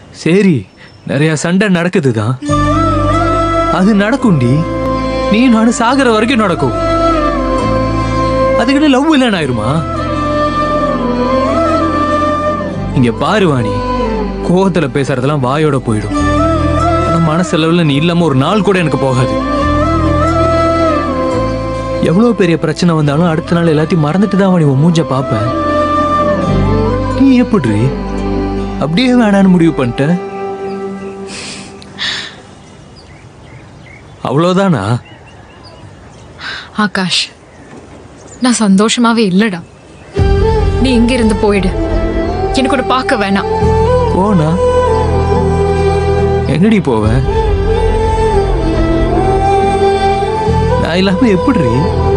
சரி நிறைய சண்டை நடக்குதுதான் அது நடக்கும்டி நீ நானும் சாகிற வரைக்கும் நடக்கும் அதுக்கிட்ட லவ் இல்லைன்னு ஆயிருமா இங்க பாரு வாணி கோவத்துல பேசுறதெல்லாம் வாயோட போயிடும் ஆனா மனசளவுல நீ இல்லாம ஒரு நாள் கூட எனக்கு போகாது எவ்வளவு பெரிய பிரச்சனை வந்தாலும் அடுத்த நாள் எல்லாத்தையும் மறந்துட்டு தான் வாணி உன் மூஞ்ச பாப்பேன் நீ எப்படி அப்படியே வேணான்னு முடிவு பண்ணிட்ட அவ்வளவுதானா ஆகாஷ் நான் சந்தோஷமாவே இல்லடா நீ இங்க இருந்து போயிடு எனக்கு கூட பார்க்க வேணாம் போனா எங்கடி போவ நான் இல்லாம எப்படி